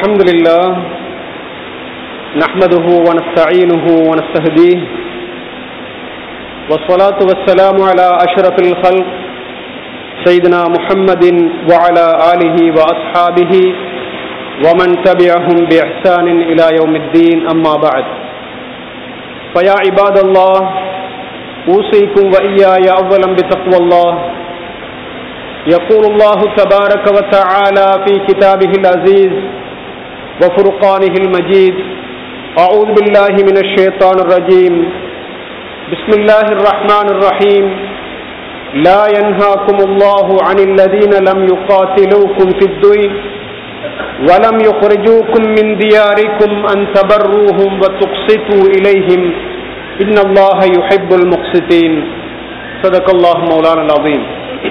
الحمد لله نحمده ونستعينه ونستهديه والصلاة والسلام على أشرف الخلق سيدنا محمد وعلى آله وأصحابه ومن تبعهم بإحسان إلى يوم الدين أما بعد فيا عباد الله أوصيكم وإياي أولا بتقوى الله يقول الله تبارك وتعالى في كتابه العزيز وفرقانه المجيد أعوذ بالله من الشيطان الرجيم بسم الله الرحمن الرحيم لا ينهاكم الله عن الذين لم يقاتلوكم في الدين ولم يخرجوكم من دياركم أن تبروهم وتقسطوا إليهم إن الله يحب المقسطين صدق الله مولانا العظيم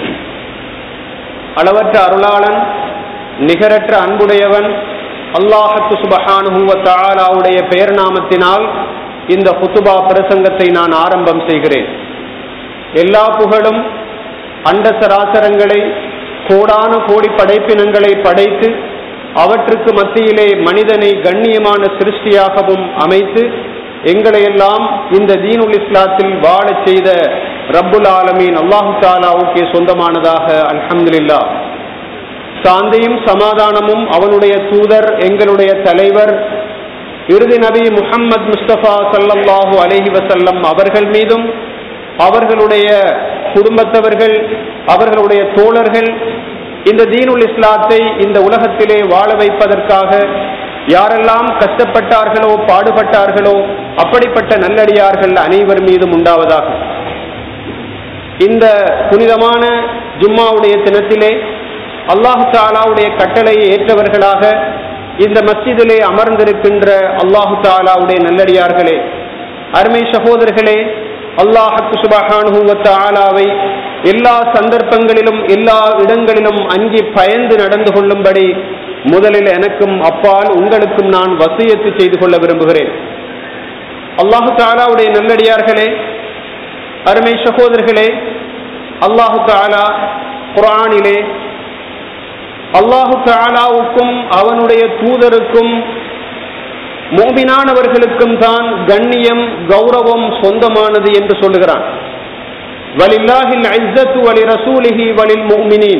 அளவற்ற அருளாளன் நிகரற்ற அன்புடையவன் அல்லாஹத்து சுபஹானுவ தாலாவுடைய பெயர் நாமத்தினால் இந்த குத்துபா பிரசங்கத்தை நான் ஆரம்பம் செய்கிறேன் எல்லா புகழும் அண்ட சராசரங்களை கோடான கோடி படைப்பினங்களை படைத்து அவற்றுக்கு மத்தியிலே மனிதனை கண்ணியமான சிருஷ்டியாகவும் அமைத்து எங்களையெல்லாம் இந்த தீனுல் இஸ்லாத்தில் வாழச் செய்த ரப்புல் ஆலமீன் அல்லாஹு தாலாவுக்கே சொந்தமானதாக அல்ஹம்துலில்லா சாந்தியும் சமாதானமும் அவனுடைய தூதர் எங்களுடைய தலைவர் இறுதி நபி முஹம்மது முஸ்தபா சல்லல்லாஹு அலஹி வசல்லம் அவர்கள் மீதும் அவர்களுடைய குடும்பத்தவர்கள் அவர்களுடைய தோழர்கள் இந்த தீனுல் இஸ்லாத்தை இந்த உலகத்திலே வாழ வைப்பதற்காக யாரெல்லாம் கஷ்டப்பட்டார்களோ பாடுபட்டார்களோ அப்படிப்பட்ட நல்லடியார்கள் அனைவர் மீதும் உண்டாவதாக இந்த புனிதமான ஜும்மாவுடைய தினத்திலே அல்லாஹு தாலாவுடைய கட்டளையை ஏற்றவர்களாக இந்த மஸ்ஜிதிலே அமர்ந்திருக்கின்ற அல்லாஹு தாலாவுடைய நல்லடியார்களே அருமை சகோதரர்களே அல்லாஹத்து சுபஹானுவத்த ஆலாவை எல்லா சந்தர்ப்பங்களிலும் எல்லா இடங்களிலும் அங்கி பயந்து நடந்து கொள்ளும்படி முதலில் எனக்கும் அப்பால் உங்களுக்கும் நான் வசியத்து செய்து கொள்ள விரும்புகிறேன் அல்லாஹு தாலாவுடைய நல்லடியார்களே அருமை சகோதரர்களே அல்லாஹு தாலா குரானிலே அல்லாஹு தாலாவுக்கும் அவனுடைய தூதருக்கும் மோபினானவர்களுக்கும் தான் கண்ணியம் கௌரவம் சொந்தமானது என்று சொல்லுகிறான் வலில்லாஹில் ஐசத்து வலி ரசூலிஹி வலில் மோமினின்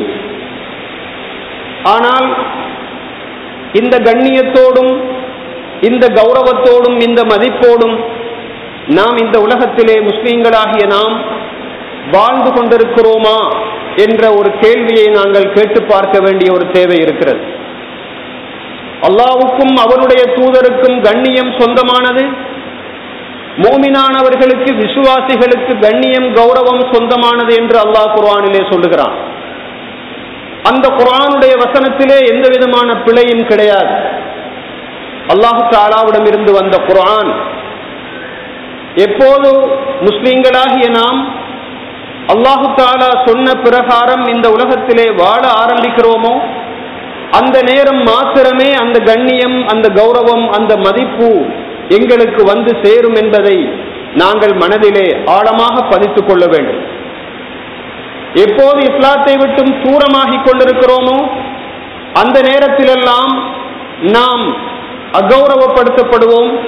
ஆனால் இந்த கண்ணியத்தோடும் இந்த கௌரவத்தோடும் இந்த மதிப்போடும் நாம் இந்த உலகத்திலே முஸ்லீம்களாகிய நாம் வாழ்ந்து கொண்டிருக்கிறோமா என்ற ஒரு கேள்வியை நாங்கள் கேட்டு பார்க்க வேண்டிய ஒரு தேவை இருக்கிறது அல்லாவுக்கும் அவனுடைய தூதருக்கும் கண்ணியம் சொந்தமானது மோமினானவர்களுக்கு விசுவாசிகளுக்கு கண்ணியம் கௌரவம் சொந்தமானது என்று அல்லாஹ் குர்ஆனிலே சொல்லுகிறான் அந்த குரானுடைய வசனத்திலே எந்த விதமான பிழையும் கிடையாது அல்லாஹு தாலாவிடம் இருந்து வந்த குரான் எப்போது முஸ்லீம்களாகிய நாம் அல்லாஹு தாலா சொன்ன பிரகாரம் இந்த உலகத்திலே வாழ ஆரம்பிக்கிறோமோ அந்த நேரம் மாத்திரமே அந்த கண்ணியம் அந்த கௌரவம் அந்த மதிப்பு எங்களுக்கு வந்து சேரும் என்பதை நாங்கள் மனதிலே ஆழமாக பதித்துக் கொள்ள வேண்டும் எப்போது இஸ்லாத்தை விட்டும் தூரமாகிக் கொண்டிருக்கிறோமோ அந்த நேரத்திலெல்லாம் நாம் அகௌரவப்படுத்தப்படுவோம்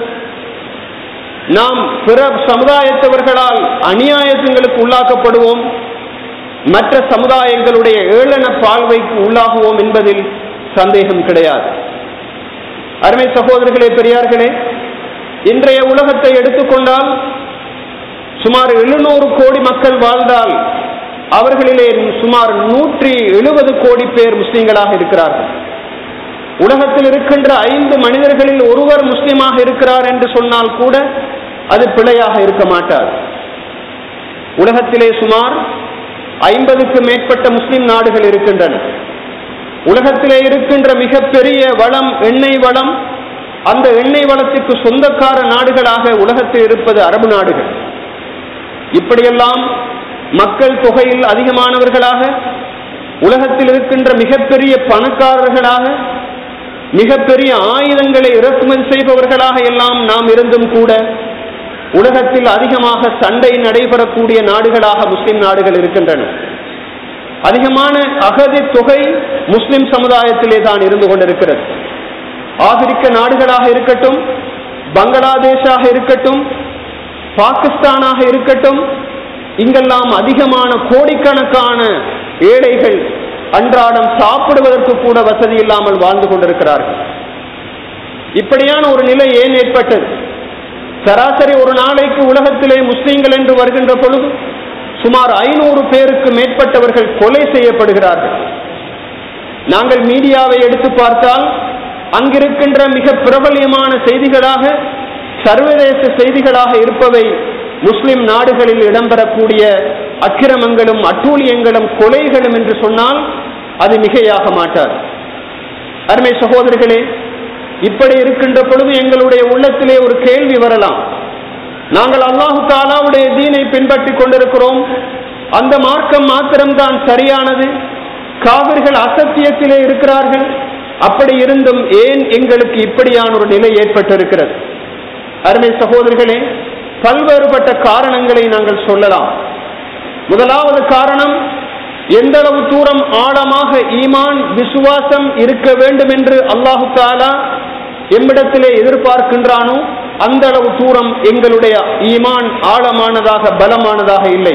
நாம் பிற சமுதாயத்தவர்களால் அநியாயங்களுக்கு உள்ளாக்கப்படுவோம் மற்ற சமுதாயங்களுடைய ஏளன பால்வைக்கு உள்ளாகுவோம் என்பதில் சந்தேகம் கிடையாது அருமை சகோதரர்களே பெரியார்களே இன்றைய உலகத்தை எடுத்துக்கொண்டால் சுமார் எழுநூறு கோடி மக்கள் வாழ்ந்தால் அவர்களிலே சுமார் நூற்றி எழுபது கோடி பேர் முஸ்லீம்களாக இருக்கிறார்கள் உலகத்தில் இருக்கின்ற ஐந்து மனிதர்களில் ஒருவர் முஸ்லீமாக இருக்கிறார் என்று சொன்னால் கூட அது பிழையாக இருக்க மாட்டார் உலகத்திலே சுமார் ஐம்பதுக்கு மேற்பட்ட முஸ்லிம் நாடுகள் இருக்கின்றன உலகத்திலே இருக்கின்ற மிகப்பெரிய வளம் எண்ணெய் வளம் அந்த எண்ணெய் வளத்துக்கு சொந்தக்கார நாடுகளாக உலகத்தில் இருப்பது அரபு நாடுகள் இப்படியெல்லாம் மக்கள் தொகையில் அதிகமானவர்களாக உலகத்தில் இருக்கின்ற மிகப்பெரிய பணக்காரர்களாக மிகப்பெரிய ஆயுதங்களை இறக்குமதி செய்பவர்களாக எல்லாம் நாம் இருந்தும் கூட உலகத்தில் அதிகமாக சண்டை நடைபெறக்கூடிய நாடுகளாக முஸ்லிம் நாடுகள் இருக்கின்றன அதிகமான அகதி தொகை முஸ்லிம் சமுதாயத்திலே தான் இருந்து கொண்டிருக்கிறது ஆப்பிரிக்க நாடுகளாக இருக்கட்டும் பங்களாதேஷாக இருக்கட்டும் பாகிஸ்தானாக இருக்கட்டும் இங்கெல்லாம் அதிகமான கோடிக்கணக்கான ஏழைகள் அன்றாடம் சாப்பிடுவதற்கு கூட வசதி இல்லாமல் வாழ்ந்து கொண்டிருக்கிறார்கள் இப்படியான ஒரு நிலை ஏன் ஏற்பட்டது சராசரி ஒரு நாளைக்கு உலகத்திலே முஸ்லீம்கள் என்று வருகின்ற பொழுது சுமார் ஐநூறு பேருக்கு மேற்பட்டவர்கள் கொலை செய்யப்படுகிறார்கள் நாங்கள் மீடியாவை எடுத்து பார்த்தால் அங்கிருக்கின்ற மிக பிரபல்யமான செய்திகளாக சர்வதேச செய்திகளாக இருப்பவை முஸ்லிம் நாடுகளில் இடம்பெறக்கூடிய அக்கிரமங்களும் அட்டூழியங்களும் கொலைகளும் என்று சொன்னால் அது மிகையாக மாட்டார் அருமை சகோதரர்களே இப்படி இருக்கின்ற பொழுது எங்களுடைய உள்ளத்திலே ஒரு கேள்வி வரலாம் நாங்கள் அல்லாஹு தாலாவுடைய தீனை பின்பற்றி கொண்டிருக்கிறோம் அந்த மார்க்கம் மாத்திரம்தான் சரியானது காவிர்கள் அசத்தியத்திலே இருக்கிறார்கள் அப்படி இருந்தும் ஏன் எங்களுக்கு இப்படியான ஒரு நிலை ஏற்பட்டிருக்கிறது அருமை சகோதரர்களே பல்வேறுபட்ட காரணங்களை நாங்கள் சொல்லலாம் முதலாவது காரணம் எந்த அளவு தூரம் ஆழமாக ஈமான் விசுவாசம் இருக்க வேண்டும் என்று அல்லாஹு தாலா எம்மிடத்திலே எதிர்பார்க்கின்றானோ அந்த அளவு தூரம் எங்களுடைய ஈமான் ஆழமானதாக பலமானதாக இல்லை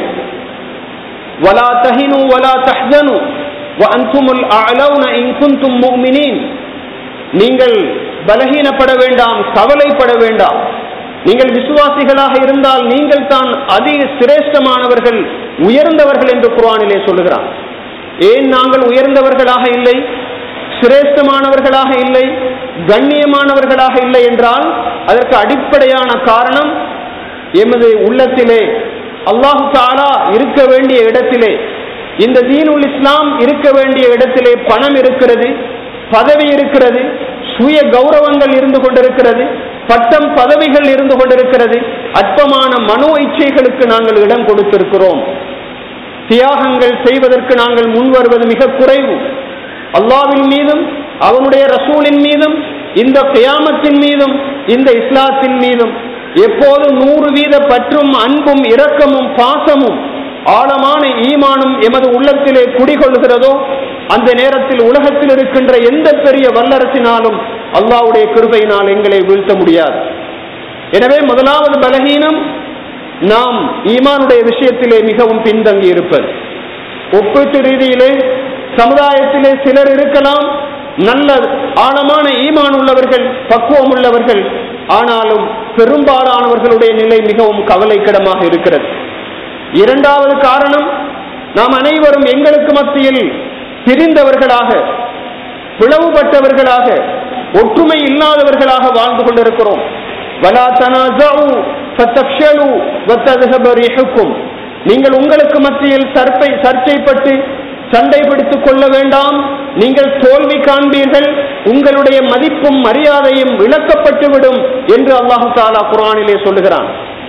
வலா தஹினு வலா தஹ்ஜனு வஅன்துமுல் அஅலவுன இன் குன்தும் முஃமினீன் நீங்கள் பலகீனப்பட வேண்டாம் கவலைப்பட வேண்டாம் நீங்கள் விசுவாசிகளாக இருந்தால் நீங்கள் தான் அதிக சிரேஷ்டமானவர்கள் உயர்ந்தவர்கள் என்று குர்ஆனிலே சொல்லுகிறான் ஏன் நாங்கள் உயர்ந்தவர்களாக இல்லை சிரேஷ்டமானவர்களாக இல்லை கண்ணியமானவர்களாக இல்லை என்றால் அதற்கு அடிப்படையான காரணம் எமது உள்ளத்திலே அல்லாஹு தாலா இருக்க வேண்டிய இடத்திலே இந்த தீனுல் இஸ்லாம் இருக்க வேண்டிய இடத்திலே பணம் இருக்கிறது பதவி இருக்கிறது சுய கௌரவங்கள் இருந்து கொண்டிருக்கிறது பட்டம் பதவிகள் இருந்து கொண்டிருக்கிறது அற்பமான மனோ இச்சைகளுக்கு நாங்கள் இடம் கொடுத்திருக்கிறோம் தியாகங்கள் செய்வதற்கு நாங்கள் முன் வருவது மிக குறைவு அல்லாவின் மீதும் அவனுடைய ரசூலின் மீதும் இந்த கியாமத்தின் மீதும் இந்த இஸ்லாத்தின் மீதும் எப்போது நூறு வீத பற்றும் அன்பும் இரக்கமும் பாசமும் ஆழமான ஈமானும் எமது உள்ளத்திலே குடிகொள்கிறதோ அந்த நேரத்தில் உலகத்தில் இருக்கின்ற எந்த பெரிய வல்லரசினாலும் அல்லாவுடைய கிருபையினால் எங்களை வீழ்த்த முடியாது எனவே முதலாவது பலகீனம் நாம் ஈமானுடைய விஷயத்திலே மிகவும் பின்தங்கி இருப்பது ஒப்பீட்டு ரீதியிலே சமுதாயத்திலே சிலர் இருக்கலாம் நல்ல ஆழமான ஈமான் உள்ளவர்கள் பக்குவம் உள்ளவர்கள் ஆனாலும் பெரும்பாலானவர்களுடைய நிலை மிகவும் கவலைக்கிடமாக இருக்கிறது இரண்டாவது காரணம் நாம் அனைவரும் எங்களுக்கு மத்தியில் பிரிந்தவர்களாக பிளவுபட்டவர்களாக ஒற்றுமை இல்லாதவர்களாக வாழ்ந்து கொண்டிருக்கிறோம் வலா தனாசு ஃபத்தஃஷலு வத்ததுஹப ரிஹுக்கும் நீங்கள் உங்களுக்கு மத்தியில் சர்ப்பை சர்ச்சைப்பட்டு சண்டை பிடித்துக் கொள்ள வேண்டாம் நீங்கள் தோல்வி காண்பீர்கள் உங்களுடைய மதிப்பும் மரியாதையும் இழக்கப்பட்டுவிடும் என்று அல்லாஹு தாலா குரானிலே சொல்லுகிறான்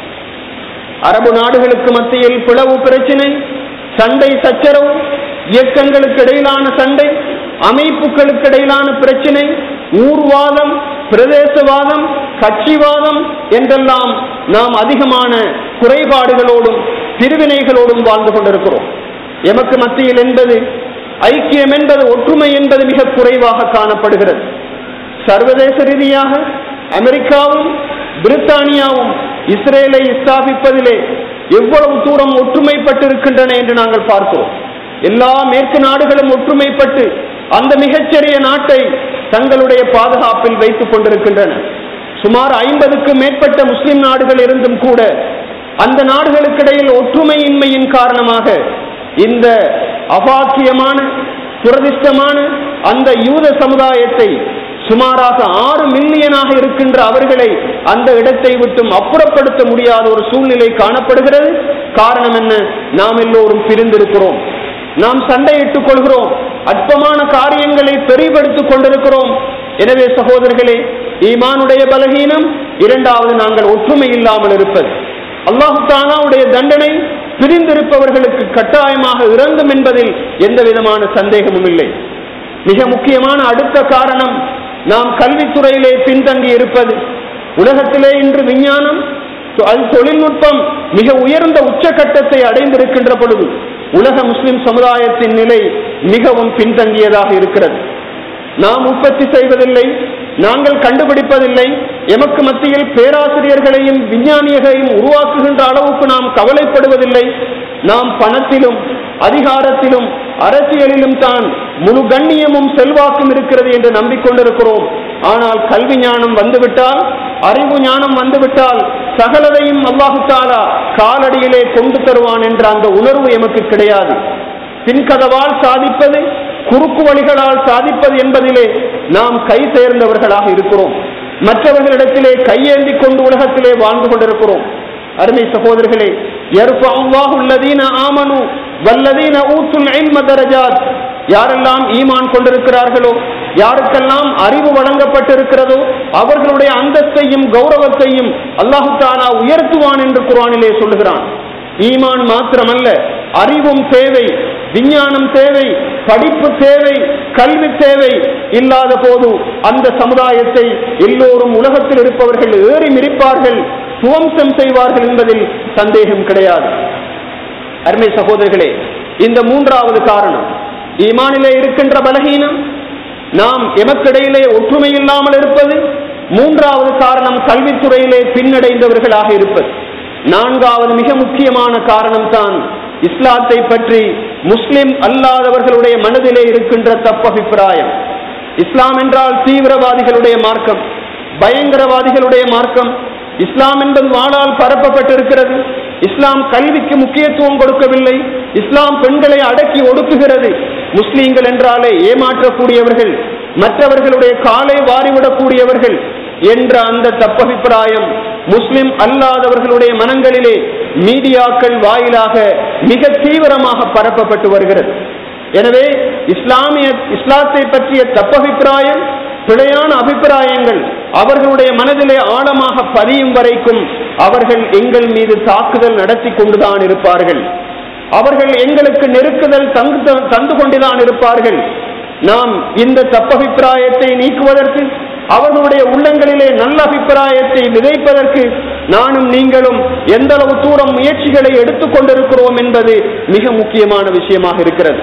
அரபு நாடுகளுக்கு மத்தியில் பிளவு பிரச்சினை சண்டை சச்சரவு இயக்கங்களுக்கு இடையிலான சண்டை அமைப்புகளுக்கு இடையிலான பிரச்சினை ஊர்வாதம் பிரதேசவாதம் கட்சிவாதம் என்றெல்லாம் நாம் அதிகமான குறைபாடுகளோடும் பிரிவினைகளோடும் வாழ்ந்து கொண்டிருக்கிறோம் எமக்கு மத்தியில் என்பது ஐக்கியம் என்பது ஒற்றுமை என்பது மிக குறைவாக காணப்படுகிறது சர்வதேச ரீதியாக அமெரிக்காவும் பிரித்தானியாவும் இஸ்ரேலை ஸ்தாபிப்பதிலே எவ்வளவு தூரம் ஒற்றுமைப்பட்டிருக்கின்றன என்று நாங்கள் பார்க்கிறோம் எல்லா மேற்கு நாடுகளும் ஒற்றுமைப்பட்டு அந்த மிகச்சிறிய நாட்டை தங்களுடைய பாதுகாப்பில் வைத்துக் கொண்டிருக்கின்றன சுமார் ஐம்பதுக்கு மேற்பட்ட முஸ்லிம் நாடுகள் இருந்தும் கூட அந்த நாடுகளுக்கிடையில் ஒற்றுமையின்மையின் காரணமாக இந்த அபாக்கியமான துரதிஷ்டமான அந்த யூத சமுதாயத்தை சுமாராக ஆறு மில்லியனாக இருக்கின்ற அவர்களை அந்த இடத்தை விட்டும் அப்புறப்படுத்த முடியாத ஒரு சூழ்நிலை காணப்படுகிறது காரணம் என்ன நாம் எல்லோரும் பிரிந்திருக்கிறோம் நாம் சண்டையிட்டுக் கொள்கிறோம் அற்பமான காரியங்களை பெரிபடுத்திக் கொண்டிருக்கிறோம் எனவே சகோதரர்களே ஈமானுடைய பலகீனம் இரண்டாவது நாங்கள் ஒற்றுமை இல்லாமல் இருப்பது அல்லாஹு தானாவுடைய தண்டனை பிரிந்திருப்பவர்களுக்கு கட்டாயமாக இறங்கும் என்பதில் எந்த விதமான சந்தேகமும் இல்லை மிக முக்கியமான அடுத்த காரணம் நாம் கல்வித்துறையிலே பின்தங்கி இருப்பது உலகத்திலே இன்று விஞ்ஞானம் அது தொழில்நுட்பம் மிக உயர்ந்த உச்சகட்டத்தை அடைந்திருக்கின்ற பொழுது உலக முஸ்லிம் சமுதாயத்தின் நிலை மிகவும் பின்தங்கியதாக இருக்கிறது நாம் உற்பத்தி செய்வதில்லை நாங்கள் கண்டுபிடிப்பதில்லை எமக்கு மத்தியில் பேராசிரியர்களையும் விஞ்ஞானிகளையும் உருவாக்குகின்ற அளவுக்கு நாம் கவலைப்படுவதில்லை நாம் பணத்திலும் அதிகாரத்திலும் அரசியலிலும் தான் முழு கண்ணியமும் செல்வாக்கும் இருக்கிறது என்று நம்பிக்கொண்டிருக்கிறோம் ஆனால் கல்வி ஞானம் வந்துவிட்டால் அறிவு ஞானம் வந்துவிட்டால் சகலதையும் அல்லாஹு தாலா காலடியிலே கொண்டு தருவான் என்ற அந்த உணர்வு எமக்கு கிடையாது பின்கதவால் சாதிப்பது குறுக்கு வழிகளால் சாதிப்பது என்பதிலே நாம் கை சேர்ந்தவர்களாக இருக்கிறோம் மற்றவர்களிடத்திலே கையேந்தி கொண்டு உலகத்திலே வாழ்ந்து கொண்டிருக்கிறோம் அருமை சகோதரர்களே உள்ளதீன ஆமனு வல்லதீன ஊத்துல் இல்ம தரஜாத் யாரெல்லாம் ஈமான் கொண்டிருக்கிறார்களோ யாருக்கெல்லாம் அறிவு வழங்கப்பட்டிருக்கிறதோ அவர்களுடைய அந்தஸ்தையும் கௌரவத்தையும் அல்லாஹு தாலா உயர்த்துவான் என்று குரானிலே சொல்லுகிறான் ஈமான் மாத்திரமல்ல அறிவும் தேவை விஞ்ஞானம் தேவை படிப்பு தேவை கல்வி தேவை இல்லாத போது அந்த சமுதாயத்தை எல்லோரும் உலகத்தில் இருப்பவர்கள் ஏறி மிரிப்பார்கள் துவம்சம் செய்வார்கள் என்பதில் சந்தேகம் கிடையாது அருமை சகோதரர்களே இந்த மூன்றாவது காரணம் ஈமானிலே இருக்கின்ற பலகீனம் நாம் எமக்கிடையிலே ஒற்றுமை இல்லாமல் இருப்பது மூன்றாவது காரணம் கல்வித்துறையிலே பின்னடைந்தவர்களாக இருப்பது நான்காவது மிக முக்கியமான காரணம் தான் இஸ்லாத்தை பற்றி முஸ்லிம் அல்லாதவர்களுடைய மனதிலே இருக்கின்ற தப்பபிப்பிராயம் இஸ்லாம் என்றால் தீவிரவாதிகளுடைய மார்க்கம் பயங்கரவாதிகளுடைய மார்க்கம் இஸ்லாம் என்பது வாழால் பரப்பப்பட்டிருக்கிறது இஸ்லாம் கல்விக்கு முக்கியத்துவம் கொடுக்கவில்லை இஸ்லாம் பெண்களை அடக்கி ஒடுக்குகிறது முஸ்லீம்கள் என்றாலே ஏமாற்றக்கூடியவர்கள் மற்றவர்களுடைய காலை வாரிவிடக்கூடியவர்கள் என்ற அந்த தப்பபிப்பிராயம் முஸ்லிம் அல்லாதவர்களுடைய மனங்களிலே மீடியாக்கள் வாயிலாக மிக தீவிரமாக பரப்பப்பட்டு வருகிறது எனவே இஸ்லாமிய இஸ்லாத்தை பற்றிய தப்பபிப்பிராயம் பிழையான அபிப்பிராயங்கள் அவர்களுடைய மனதிலே ஆழமாக பதியும் வரைக்கும் அவர்கள் எங்கள் மீது தாக்குதல் நடத்தி கொண்டுதான் இருப்பார்கள் அவர்கள் எங்களுக்கு நெருக்குதல் தங்கு தந்து கொண்டுதான் இருப்பார்கள் நாம் இந்த தப்பபிப்பிராயத்தை நீக்குவதற்கு அவர்களுடைய உள்ளங்களிலே நல்ல அபிப்பிராயத்தை விதைப்பதற்கு நானும் நீங்களும் எந்த அளவு தூரம் முயற்சிகளை எடுத்துக்கொண்டிருக்கிறோம் என்பது மிக முக்கியமான விஷயமாக இருக்கிறது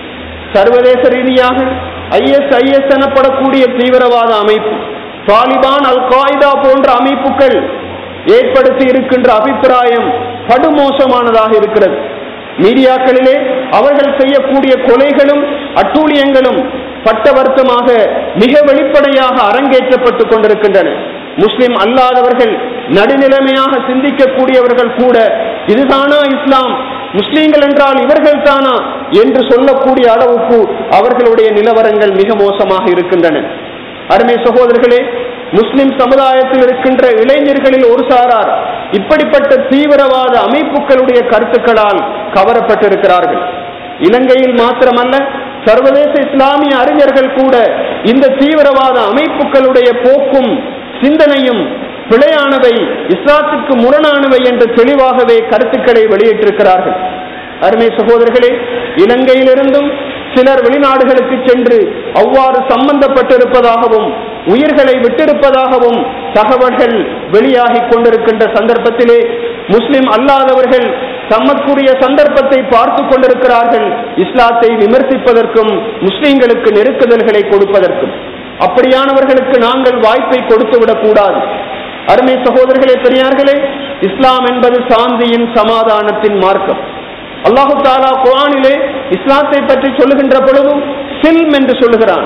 சர்வதேச ரீதியாக ஐஎஸ் ஐஎஸ் எனப்படக்கூடிய தீவிரவாத அமைப்பு தாலிபான் அல் காய்தா போன்ற அமைப்புகள் ஏற்படுத்தி இருக்கின்ற அபிப்பிராயம் படுமோசமானதாக இருக்கிறது மீடியாக்களிலே அவர்கள் செய்யக்கூடிய கொலைகளும் அட்டூழியங்களும் பட்டவர்த்தமாக மிக வெளிப்படையாக அரங்கேற்றப்பட்டு கொண்டிருக்கின்றன முஸ்லிம் அல்லாதவர்கள் நடுநிலைமையாக சிந்திக்கக்கூடியவர்கள் கூட இதுதானா இஸ்லாம் முஸ்லீம்கள் என்றால் இவர்கள் தானா என்று சொல்லக்கூடிய அளவுக்கு அவர்களுடைய நிலவரங்கள் மிக மோசமாக இருக்கின்றன அருமை சகோதரர்களே முஸ்லிம் சமுதாயத்தில் இருக்கின்ற இளைஞர்களில் ஒரு சாரார் இப்படிப்பட்ட தீவிரவாத அமைப்புகளுடைய கருத்துக்களால் கவரப்பட்டிருக்கிறார்கள் இலங்கையில் மாத்திரமல்ல சர்வதேச இஸ்லாமிய அறிஞர்கள் கூட இந்த தீவிரவாத அமைப்புகளுடைய போக்கும் சிந்தனையும் பிழையானவை இஸ்லாத்துக்கு முரணானவை என்று தெளிவாகவே கருத்துக்களை வெளியிட்டிருக்கிறார்கள் அருமை சகோதரர்களே இலங்கையிலிருந்தும் சிலர் வெளிநாடுகளுக்கு சென்று அவ்வாறு சம்பந்தப்பட்டிருப்பதாகவும் உயிர்களை விட்டிருப்பதாகவும் தகவல்கள் வெளியாகி கொண்டிருக்கின்ற சந்தர்ப்பத்திலே முஸ்லிம் அல்லாதவர்கள் தமக்குரிய சந்தர்ப்பத்தை பார்த்து கொண்டிருக்கிறார்கள் இஸ்லாத்தை விமர்சிப்பதற்கும் முஸ்லிம்களுக்கு நெருக்குதல்களை கொடுப்பதற்கும் அப்படியானவர்களுக்கு நாங்கள் வாய்ப்பை கொடுத்து விடக்கூடாது அருமை சகோதரர்களே பெரியார்களே இஸ்லாம் என்பது சாந்தியின் சமாதானத்தின் மார்க்கம் அல்லாஹு தாலா குரானிலே இஸ்லாத்தை பற்றி சொல்லுகின்ற பொழுதும் சில்ம் என்று சொல்லுகிறான்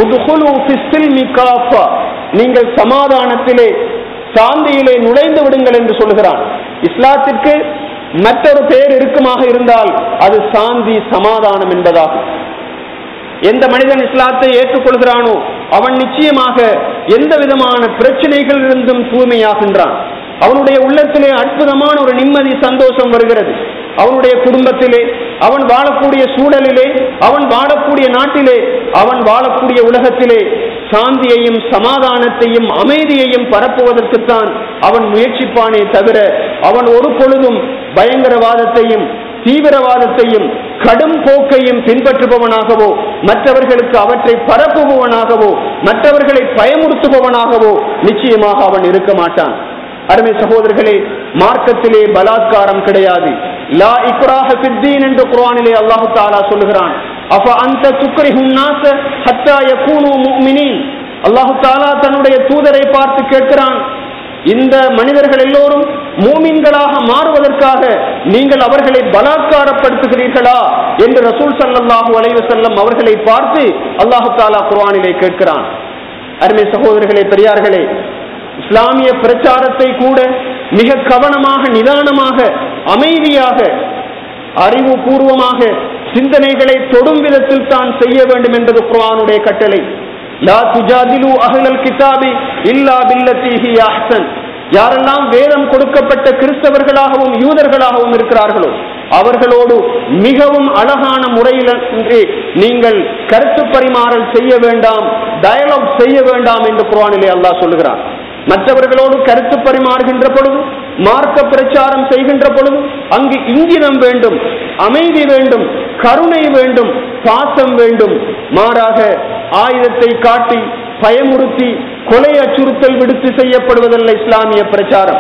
நீங்கள் சமாதானத்திலே சாந்தியிலே நுழைந்து விடுங்கள் என்று சொல்லுகிறான் இஸ்லாத்திற்கு மற்றொரு பேர் இருக்குமாக இருந்தால் அது சாந்தி சமாதானம் என்பதாகும் எந்த மனிதன் இஸ்லாத்தை ஏற்றுக்கொள்கிறானோ அவன் நிச்சயமாக எந்த விதமான பிரச்சனைகளிலிருந்தும் தூய்மையாகின்றான் அவனுடைய உள்ளத்திலே அற்புதமான ஒரு நிம்மதி சந்தோஷம் வருகிறது அவனுடைய குடும்பத்திலே அவன் வாழக்கூடிய சூழலிலே அவன் வாழக்கூடிய நாட்டிலே அவன் வாழக்கூடிய உலகத்திலே சாந்தியையும் சமாதானத்தையும் அமைதியையும் பரப்புவதற்குத்தான் அவன் முயற்சிப்பானே தவிர அவன் ஒரு பொழுதும் பயங்கரவாதத்தையும் தீவிரவாதத்தையும் கடும் போக்கையும் பின்பற்றுபவனாகவோ மற்றவர்களுக்கு அவற்றை பரப்புபவனாகவோ மற்றவர்களை பயமுறுத்துபவனாகவோ நிச்சயமாக அவன் இருக்க மாட்டான் அருமை சகோதரர்களே மார்க்கத்திலே பலாத்காரம் கிடையாது லா இக்ராஹ ஃபித்தீன் என்று குர்ஆனிலே அல்லாஹ் தஆலா சொல்லுகிறான் அஃப அந்த துக்ரிஹுன் நாஸ ஹத்தா யகூனு முஃமினீன் அல்லாஹு தாலா தன்னுடைய தூதரை பார்த்து கேட்கிறான் இந்த மனிதர்கள் எல்லோரும் மூமின்களாக மாறுவதற்காக நீங்கள் அவர்களை பலாத்காரப்படுத்துகிறீர்களா என்று ரசூல் சல்லல்லாஹு அலைஹி வஸல்லம் அவர்களை பார்த்து அல்லாஹு தாலா குர்ஆனிலே கேட்கிறான் அருமை சகோதரர்களே பெரியார்களே இஸ்லாமிய பிரச்சாரத்தை கூட மிக கவனமாக நிதானமாக அமைதியாக அறிவுபூர்வமாக சிந்தனைகளை தொடும் விதத்தில் தான் செய்ய வேண்டும் என்பது குர்ஆனுடைய கட்டளை லா துஜாதிலு அஹ்லல் கிதாபி இல்லா பில்லத்தி ஹி அஹ்சன் யாரெல்லாம் வேதம் கொடுக்கப்பட்ட கிறிஸ்தவர்களாகவும் யூதர்களாகவும் இருக்கிறார்களோ அவர்களோடு மிகவும் அழகான முறையில் இன்றி நீங்கள் கருத்து பரிமாறல் செய்ய வேண்டாம் டயலாக் செய்ய வேண்டாம் என்று குர்ஆனிலே அல்லாஹ் சொல்லுகிறார் மற்றவர்களோடு கருத்து பரிமாறுகின்ற பொழுது மார்க்க பிரச்சாரம் செய்கின்ற பொழுது அங்கு இங்கிதம் வேண்டும் அமைதி வேண்டும் கருணை வேண்டும் பாசம் வேண்டும் மாறாக ஆயுதத்தை காட்டி பயமுறுத்தி கொலை அச்சுறுத்தல் விடுத்து செய்யப்படுவதல்ல இஸ்லாமிய பிரச்சாரம்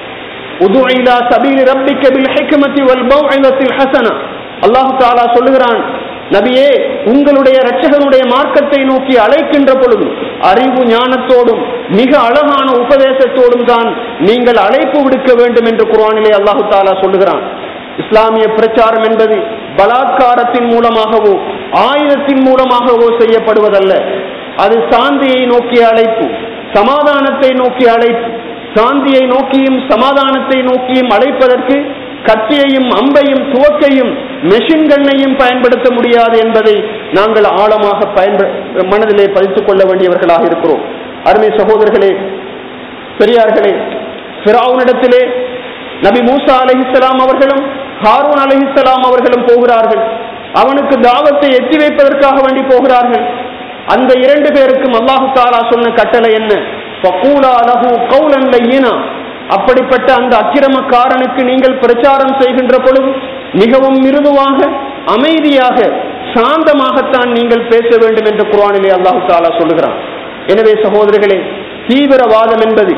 உதுஇலா சபீலி ரப்பிக்க பில் ஹிக்மதி வல் மௌஇதத்தில் ஹஸனா அல்லாஹ் தஆலா சொல்லுகிறான் நபியே உங்களுடைய இரட்சகனுடைய மார்க்கத்தை நோக்கி அழைக்கின்ற பொழுது அறிவு ஞானத்தோடும் மிக அழகான உபதேசத்தோடும் தான் நீங்கள் அழைப்பு விடுக்க வேண்டும் என்று குர்ஆனிலே அல்லாஹு தாலா சொல்லுகிறான் இஸ்லாமிய பிரச்சாரம் என்பது பலாத்காரத்தின் மூலமாகவோ ஆயுதத்தின் மூலமாகவோ செய்யப்படுவதல்ல அது சாந்தியை நோக்கிய அழைப்பு சமாதானத்தை நோக்கிய அழைப்பு சாந்தியை நோக்கியும் சமாதானத்தை நோக்கியும் அழைப்பதற்கு கத்தியையும் அம்பையும் துவக்கையும் மெஷின் கண்ணையும் பயன்படுத்த முடியாது என்பதை நாங்கள் ஆழமாக பயன்ப மனதிலே பதித்துக் கொள்ள வேண்டியவர்களாக இருக்கிறோம் அருமை சகோதரர்களே பெரியார்களே ஃபிரௌனிடத்திலே நபி மூசா அலைஹிஸ்ஸலாம் அவர்களும் ஹாரூன் அலைஹிஸ்ஸலாம் அவர்களும் போகிறார்கள் அவனுக்கு தாவத்தை எத்தி வைப்பதற்காக வேண்டி போகிறார்கள் அந்த இரண்டு பேருக்கும் அல்லாஹு தாலா சொன்ன கட்டளை என்ன ஃபகூலா லஹு கௌலன் லையினா அப்படிப்பட்ட அந்த அக்கிரமக்காரனுக்கு நீங்கள் பிரச்சாரம் செய்கின்ற பொழுது மிகவும் மிருதுவாக அமைதியாக சாந்தமாகத்தான் நீங்கள் பேச வேண்டும் என்று குர்ஆனிலே அல்லாஹு தாலா சொல்லுகிறான் எனவே சகோதரர்களே தீவிரவாதம் என்பது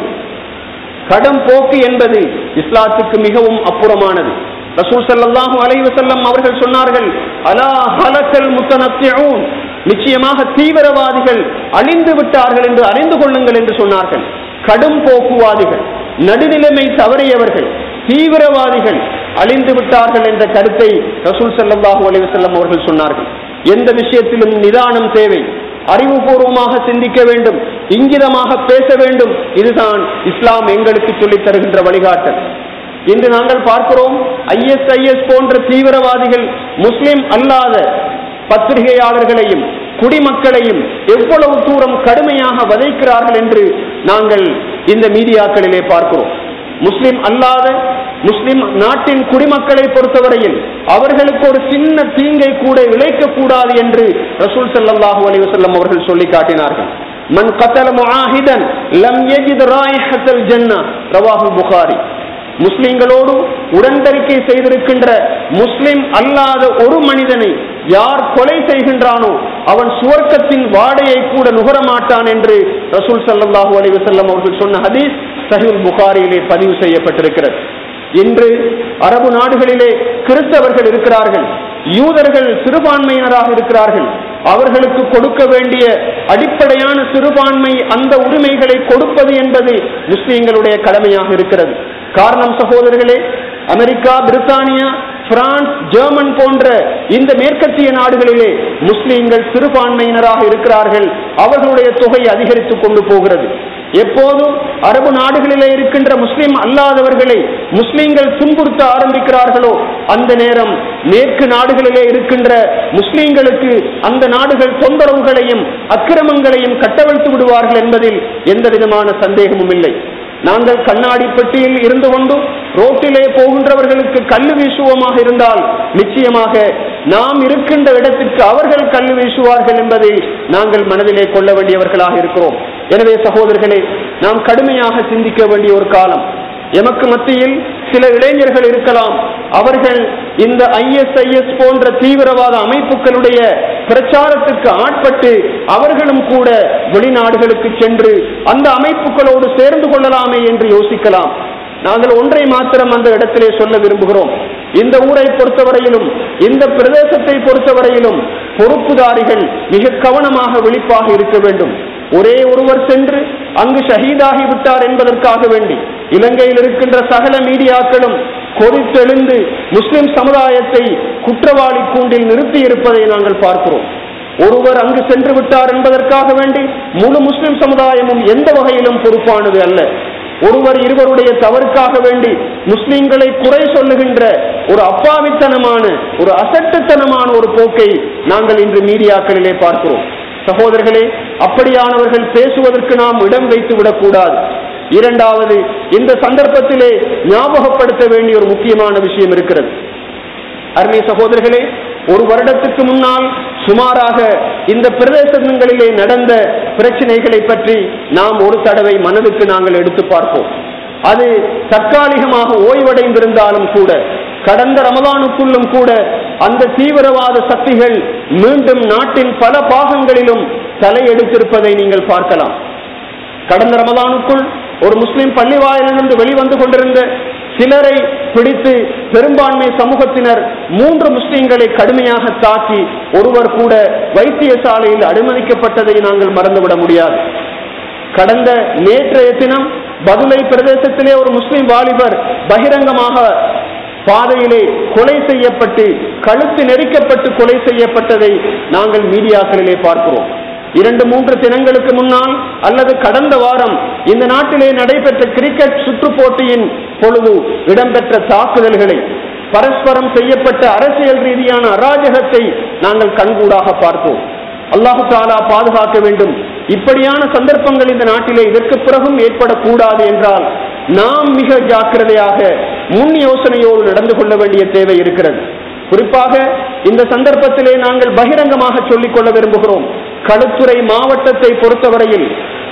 கடம் போக்கு என்பது இஸ்லாத்துக்கு மிகவும் அப்புறமானது ரசூல் ஸல்லல்லாஹு அலைஹி வஸல்லம் அவர்கள் சொன்னார்கள் அலா ஹலக்கல் முத்தனத்தியூன் நிச்சயமாக தீவிரவாதிகள் அழிந்து விட்டார்கள் என்று அறிந்து கொள்ளுங்கள் என்று சொன்னார்கள் கடும் போக்குவாதிகள் நடுநிலைமை தவறியவர்கள் தீவிரவாதிகள் அழிந்து விட்டார்கள் என்ற கருத்தை ரசூல் ஸல்லல்லாஹு அலைஹி வஸல்லம் அவர்கள் சொன்னார்கள் எந்த விஷயத்திலும் நிதானம் தேவை அறிவுபூர்வமாக சிந்திக்க வேண்டும் இங்கிதமாக பேச வேண்டும் இதுதான் இஸ்லாம் எங்களுக்கு சொல்லித் தருகின்ற வழிகாட்டல் இன்று நாங்கள் பார்க்கிறோம் ஐஎஸ்ஐஎஸ் போன்ற தீவிரவாதிகள் முஸ்லிம் அல்லாத பத்திரிகையாளர்களையும் குடிமக்களையும் எவ்வளவு தூரம் கடுமையாக வதைக்கிறார்கள் என்று நாங்கள் இந்த மீடியாக்களிலே பார்க்கிறோம் முஸ்லிம் அல்லாத முஸ்லிம் நாட்டின் குடிமக்களை பொறுத்தவரையில் அவர்களுக்கு ஒரு சின்ன தீங்கை கூட இழைக்க கூடாது என்று ரசூல் ஸல்லல்லாஹு அலைஹி வஸல்லம் அவர்கள் சொல்லி காட்டினார்கள் மன் கத்தல முஆஹிதன் லம் யஜித் ராயிஹத்தல் ஜன்னா ரவாஹு புகாரி முஸ்லிம்களோடு உடன்படிக்கை செய்திருக்கின்ற முஸ்லிம் அல்லாத ஒரு மனிதனை யார் கொலை செய்கின்றானோ அவன் சுவர்க்கத்தின் வாடையை கூட நுகர மாட்டான் என்று ரசூல் ஸல்லல்லாஹு அலைஹி வஸல்லம் அவர்கள் சொன்ன ஹதீஸ் சஹீல் புகாரியிலே பதிவு செய்யப்பட்டிருக்கிறது இன்று அரபு நாடுகளிலே கிறிஸ்தவர்கள் இருக்கிறார்கள் யூதர்கள் சிறுபான்மையினராக இருக்கிறார்கள் அவர்களுக்கு கொடுக்க வேண்டிய அடிப்படையான சிறுபான்மை அந்த உரிமைகளை கொடுப்பது என்பது முஸ்லிம்களுடைய கடமையாக இருக்கிறது காரணம் சகோதரர்களே அமெரிக்கா பிரித்தானியா பிரான்ஸ் ஜெர்மன் போன்ற இந்த மேற்கத்திய நாடுகளிலே முஸ்லிம்கள் சிறுபான்மையினராக இருக்கிறார்கள் அவர்களுடைய தொகை அதிகரித்துக் கொண்டு போகிறது எப்போது அரபு நாடுகளிலே இருக்கின்ற முஸ்லிம் அல்லாதவர்களை முஸ்லிம்கள் துன்புறுத்த ஆரம்பிக்கிறார்களோ அந்த நேரம் மேற்கு நாடுகளிலே இருக்கின்ற முஸ்லிம்களுக்கு அந்த நாடுகள் தொந்தரவுகளையும் அக்கிரமங்களையும் கட்டவிழ்த்து விடுவார்கள் என்பதில் எந்த விதமான சந்தேகமும் இல்லை நாங்கள் கண்ணாடி பெட்டியில் இருந்து கொண்டு ரோட்டிலே போகின்றவர்களுக்கு கல்லு வீசுவோமாக இருந்தால் நிச்சயமாக நாம் இருக்கின்ற இடத்திற்கு அவர்கள் கல்லு வீசுவார்கள் என்பதை நாங்கள் மனதிலே கொள்ள வேண்டியவர்களாக இருக்கிறோம் எனவே சகோதரர்களே நாம் கடுமையாக சிந்திக்க வேண்டிய ஒரு காலம் எமக்கு மத்தியில் சில இளைஞர்கள் இருக்கலாம் அவர்கள் இந்த ஐஎஸ்ஐஎஸ் போன்ற தீவிரவாத அமைப்புகளுடைய பிரச்சாரத்துக்கு ஆட்பட்டு அவர்களும் கூட வெளிநாடுகளுக்கு சென்று அந்த அமைப்புகளோடு சேர்ந்து கொள்ளலாமே என்று யோசிக்கலாம் நாங்கள் ஒன்றை மாத்திரம் அந்த இடத்திலே சொல்ல விரும்புகிறோம் இந்த ஊரை பொறுத்தவரையிலும் இந்த பிரதேசத்தை பொறுத்தவரையிலும் பொறுப்புதாரிகள் மிக கவனமாக விழிப்பாக இருக்க வேண்டும் ஒரே ஒருவர் சென்று அங்கு ஷஹீதாகி விட்டார் என்பதற்காக வேண்டி இலங்கையில் இருக்கின்ற சகல மீடியாக்களும் கொதித்தெழுந்து முஸ்லிம் சமுதாயத்தை குற்றவாளி கூண்டில் நிறுத்தி இருப்பதை நாங்கள் பார்க்கிறோம் ஒருவர் அங்கு சென்று விட்டார் என்பதற்காக வேண்டி முழு முஸ்லிம் சமுதாயமும் எந்த வகையிலும் பொறுப்பானது அல்ல ஒருவர் இருவருடைய தவறுக்காக வேண்டி முஸ்லிம்களை குறை சொல்லுகின்ற ஒரு அப்பாவித்தனமான ஒரு அசட்டுத்தனமான ஒரு போக்கை நாங்கள் இன்று மீடியாக்களிலே பார்க்கிறோம் சகோதரர்களே அப்படியானவர்கள் பேசுவதற்கு நாம் இடம் வைத்து விடக்கூடாது இரண்டாவது இந்த சந்தர்ப்பத்திலே ஞாபகப்படுத்த வேண்டிய ஒரு முக்கியமான விஷயம் இருக்கிறது அருமை சகோதரர்களே ஒரு வருடத்துக்கு முன்னால் சுமாராக இந்த பிரதேசங்களிலே நடந்த பிரச்சனைகளை பற்றி நாம் ஒரு தடவை மனதுக்கு நாங்கள் எடுத்து பார்ப்போம் அது தற்காலிகமாக ஓய்வடைந்திருந்தாலும் கூட கடந்த ரமதானுக்குள்ளும் கூட அந்த தீவிரவாத சக்திகள் மீண்டும் நாட்டின் பல பாகங்களிலும் தலையெடுத்திருப்பதை நீங்கள் பார்க்கலாம் கடந்த ரமதானுக்குள் ஒரு முஸ்லிம் பள்ளி வாயிலிருந்து வெளிவந்து கொண்டிருந்த சிலரை பிடித்து பெரும்பான்மை சமூகத்தினர் மூன்று முஸ்லிம்களை கடுமையாக தாக்கி ஒருவர் கூட வைத்தியசாலையில் அனுமதிக்கப்பட்டதை நாங்கள் மறந்துவிட முடியாது கடந்த நேற்றைய தினம் பதுளை பிரதேசத்திலே ஒரு முஸ்லிம் வாலிபர் பகிரங்கமாக பாதையிலே கொலை செய்யப்பட்டு கழுத்து நெரிக்கப்பட்டு கொலை செய்யப்பட்டதை நாங்கள் மீடியாக்களிலே பார்க்கிறோம் இரண்டு மூன்று தினங்களுக்கு முன்னால் அல்லது கடந்த வாரம் இந்த நாட்டிலே நடைபெற்ற கிரிக்கெட் சுற்று போட்டியின் பொழுது இடம்பெற்ற தாக்குதல்களை பரஸ்பரம் செய்யப்பட்ட அரசியல் ரீதியான அராஜகத்தை நாங்கள் கண்கூடாக பார்த்தோம் அல்லாஹு தாலா பாதுகாக்க வேண்டும் இப்படியான சந்தர்ப்பங்கள் இந்த நாட்டிலே இதற்கு பிறகும் ஏற்படக்கூடாது என்றால் நாம் மிக ஜாக்கிரதையாக முன் யோசனையோடு நடந்து கொள்ள வேண்டிய தேவை இருக்கிறது குறிப்பாக இந்த சந்தர்ப்பத்திலே நாங்கள் பகிரங்கமாக சொல்லிக் கொள்ள விரும்புகிறோம் களுத்துறை மாவட்டத்தை பொறுத்தவரையில்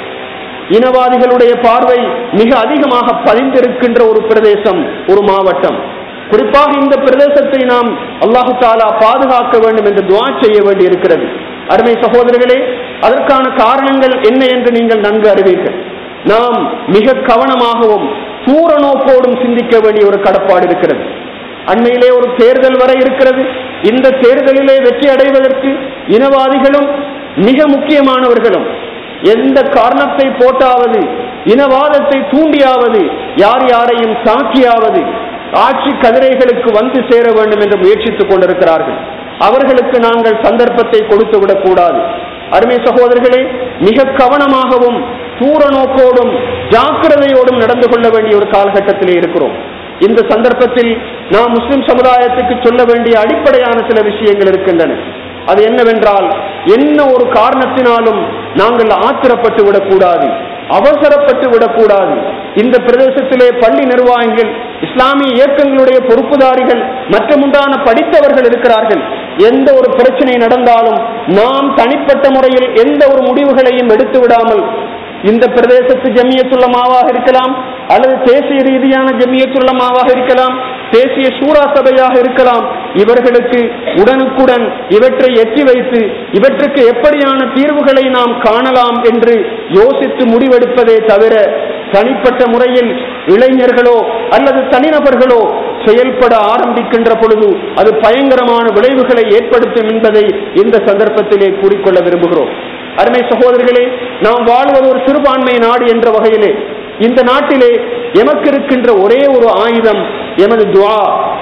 இனவாதிகளுடைய பார்வை மிக அதிகமாக பதிந்திருக்கின்ற ஒரு பிரதேசம் ஒரு மாவட்டம் குறிப்பாக இந்த பிரதேசத்தை நாம் அல்லாஹு தாலா பாதுகாக்க வேண்டும் என்று துவா செய்ய வேண்டி இருக்கிறது அருமை சகோதரர்களே அதற்கான காரணங்கள் என்ன என்று நீங்கள் நன்கு அறிவீர்கள் நாம் மிக கவனமாகவும் தூர நோக்கோடும் சிந்திக்க வேண்டிய ஒரு கடப்பாடு இருக்கிறது அண்மையிலே ஒரு தேர்தல் வர இருக்கிறது இந்த தேர்தலிலே வெற்றி அடைவதற்கு இனவாதிகளும் மிக முக்கியமானவர்களும் எந்த காரணத்தை போட்டாவது இனவாதத்தை தூண்டியாவது யார் யாரையும் தாக்கியாவது ஆட்சி கதிரைகளுக்கு வந்து சேர வேண்டும் என்று முயற்சித்துக் கொண்டிருக்கிறார்கள் அவர்களுக்கு நாங்கள் சந்தர்ப்பத்தை கொடுத்து விடக்கூடாது அருமை சகோதரர்களே மிக கவனமாகவும் தூர நோக்கோடும் ஜாக்கிரதையோடும் நடந்து கொள்ள வேண்டிய ஒரு காலகட்டத்திலே இருக்கிறோம் இந்த சந்தர்ப்பத்தில் நாம் முஸ்லிம் சமுதாயத்துக்கு சொல்ல வேண்டிய அடிப்படையான சில விஷயங்கள் இருக்கின்றன அது என்னவென்றால் என்ன ஒரு காரணத்தினாலும் நாங்கள் ஆத்திரப்பட்டு விடக்கூடாது அவசரப்பட்டு விடக்கூடாது இந்த பிரதேசத்திலே பள்ளி நிர்வாகிகள் இஸ்லாமிய இயக்கங்களுடைய பொறுப்புதாரிகள் மற்றமுண்டான படித்தவர்கள் இருக்கிறார்கள் எந்த ஒரு பிரச்சனை நடந்தாலும் நாம் தனிப்பட்ட முறையில் எந்த ஒரு முடிவுகளையும் எடுத்து விடாமல் இந்த பிரதேசத்து ஜமியத்துள்ளமாவாக இருக்கலாம் அல்லது தேசிய ரீதியான ஜமியத்துள்ளமாவாக இருக்கலாம் தேசிய சூரா சபையாக இருக்கலாம் இவர்களுக்கு உடனுக்குடன் இவற்றை எட்டி வைத்து இவற்றுக்கு எப்படியான தீர்வுகளை நாம் காணலாம் என்று யோசித்து முடிவெடுப்பதே தவிர தனிப்பட்ட முறையில் இளைஞர்களோ அல்லது தனிநபர்களோ செயல்பட ஆரம்பிக்கின்ற பொழுது அது பயங்கரமான விளைவுகளை ஏற்படுத்தும் என்பதை இந்த சந்தர்ப்பத்திலே கூறிக்கொள்ள விரும்புகிறோம் அருமை சகோதரர்களே நாம் வாழ்வது ஒரு சிறுபான்மை நாடு என்ற வகையிலே இந்த நாட்டிலே எமக்கு இருக்கின்ற ஒரே ஒரு ஆயுதம் எமது துவா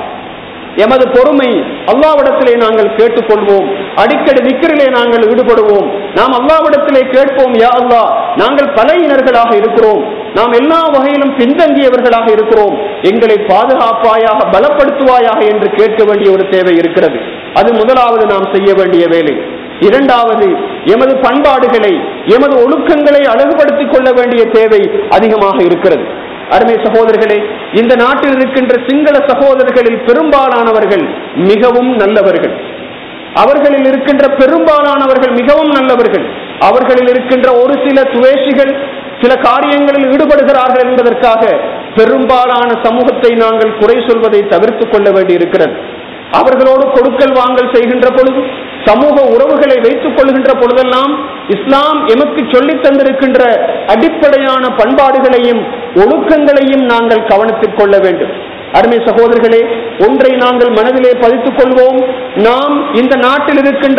எமது பொறுமை அல்லாவிடத்திலே நாங்கள் கேட்டுக்கொள்வோம் அடிக்கடி விக்கிரிலே நாங்கள் ஈடுபடுவோம் நாம் அல்லாவிடத்திலே கேட்போம் யா அல்லா நாங்கள் பலையினர்களாக இருக்கிறோம் நாம் எல்லா வகையிலும் பின்தங்கியவர்களாக இருக்கிறோம் எங்களை பாதுகாப்பாயாக பலப்படுத்துவாயாக என்று கேட்க வேண்டிய ஒரு தேவை இருக்கிறது அது முதலாவது நாம் செய்ய வேண்டிய வேலை இரண்டாவது எமது பண்பாடுகளை எமது ஒழுக்கங்களை அழகுபடுத்திக் கொள்ள வேண்டிய தேவை அதிகமாக இருக்கிறது அருமை சகோதரர்களே இந்த நாட்டில் இருக்கின்ற சிங்கள சகோதரர்களில் பெரும்பாலானவர்கள் மிகவும் நல்லவர்கள் அவர்களில் இருக்கின்ற பெரும்பாலானவர்கள் மிகவும் நல்லவர்கள் அவர்களில் இருக்கின்ற ஒரு சில துவேஷிகள் சில காரியங்களில் ஈடுபடுகிறார்கள் என்பதற்காக பெரும்பாலான சமூகத்தை நாங்கள் குறை சொல்வதை தவிர்த்து கொள்ள வேண்டியிருக்கிறது அவர்களோடு கொடுக்கல் வாங்கல் செய்கின்ற பொழுது சமூக உறவுகளை வைத்துக் கொள்கின்ற பொழுதெல்லாம் இஸ்லாம் எமக்கு சொல்லித் தந்திருக்கின்ற அடிப்படையான பண்பாடுகளையும் ஒழுக்கங்களையும் நாங்கள் கவனத்தில் கொள்ள வேண்டும் அருமை சகோதரர்களே ஒன்றை நாங்கள் மனதிலே பதித்துக் கொள்வோம் நாம் இந்த நாட்டில் இருக்கின்ற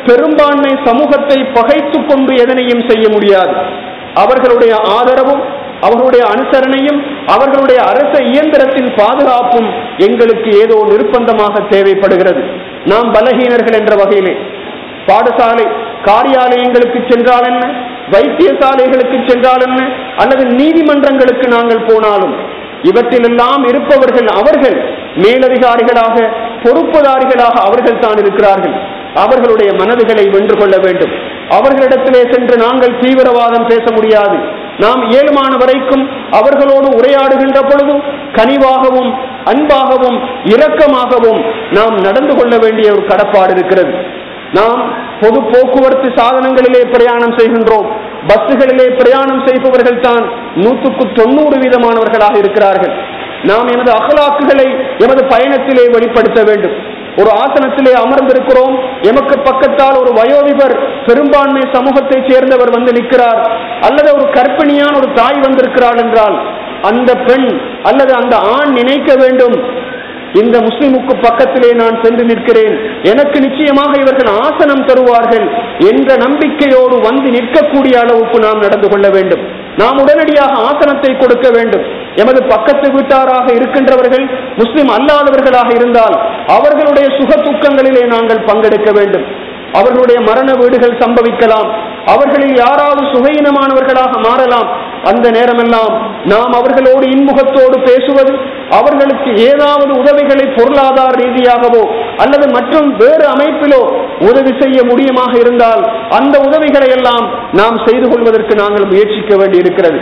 பெரும்பான்மை சமூகத்தை பகைத்துக் கொண்டு எதனையும் செய்ய முடியாது அவர்களுடைய ஆதரவும் அவர்களுடைய அனுசரணையும் அவர்களுடைய அரச இயந்திரத்தின் பாதுகாப்பும் எங்களுக்கு ஏதோ நிர்பந்தமாக தேவைப்படுகிறது நாம் பலகீனர்கள் என்ற வகையிலே பாடசாலை காரியாலயங்களுக்கு சென்றால் என்ன வைத்தியசாலைகளுக்கு சென்றால் என்ன அல்லது நீதிமன்றங்களுக்கு நாங்கள் போனாலும் இவற்றிலெல்லாம் இருப்பவர்கள் அவர்கள் மேலதிகாரிகளாக பொறுப்புதாரிகளாக அவர்கள் தான் இருக்கிறார்கள் அவர்களுடைய மனதுகளை வென்று கொள்ள வேண்டும் அவர்களிடத்திலே சென்று நாங்கள் தீவிரவாதம் பேச முடியாது நாம் இயலுமான வரைக்கும் அவர்களோடு உரையாடுகின்ற பொழுதும் கனிவாகவும் அன்பாகவும் இரக்கமாகவும் நாம் நடந்து கொள்ள வேண்டிய ஒரு கடப்பாடு இருக்கிறது நாம் பொது போக்குவரத்து சாதனங்களிலே பிரயாணம் செய்கின்றோம் பஸ்ஸுகளிலே பிரயாணம் செய்பவர்கள் தான் நூற்றுக்கு தொண்ணூறு வீதமானவர்களாக இருக்கிறார்கள் நாம் எமது அகலாக்குகளை எமது பயணத்திலே வெளிப்படுத்த வேண்டும் ஒரு ஆசனத்திலே அமர்ந்திருக்கிறோம் எமக்கு பக்கத்தால் ஒரு வயோதிபர் பெரும்பான்மை சமூகத்தைச் சேர்ந்தவர் வந்து நிற்கிறார் அல்லது ஒரு கர்ப்பிணியான ஒரு தாய் வந்திருக்கிறாள் என்றால் அந்த பெண் அல்லது அந்த ஆண் நினைக்க வேண்டும் இந்த முஸ்லிமுக்கு பக்கத்திலே நான் சென்று நிற்கிறேன் எனக்கு நிச்சயமாக இவர்கள் ஆசனம் தருவார்கள் என்ற நம்பிக்கையோடு வந்து நிற்கக்கூடிய அளவுக்கு நாம் நடந்து கொள்ள வேண்டும் நாம் உடனடியாக ஆசனத்தை கொடுக்க வேண்டும் எமது பக்கத்து வீட்டாராக இருக்கின்றவர்கள் முஸ்லிம் அல்லாதவர்களாக இருந்தால் அவர்களுடைய சுக துக்கங்களிலே நாங்கள் பங்கெடுக்க வேண்டும் அவர்களுடைய மரண வீடுகள் சம்பவிக்கலாம் அவர்களில் யாராவது சுகையினமானவர்களாக மாறலாம் அந்த நேரமெல்லாம் நாம் அவர்களோடு இன்முகத்தோடு பேசுவது அவர்களுக்கு ஏதாவது உதவிகளை பொருளாதார ரீதியாகவோ அல்லது மற்றும் வேறு அமைப்பிலோ உதவி செய்ய முடியுமாக இருந்தால் அந்த உதவிகளை எல்லாம் நாம் செய்து கொள்வதற்கு நாங்கள் முயற்சிக்க வேண்டியிருக்கிறது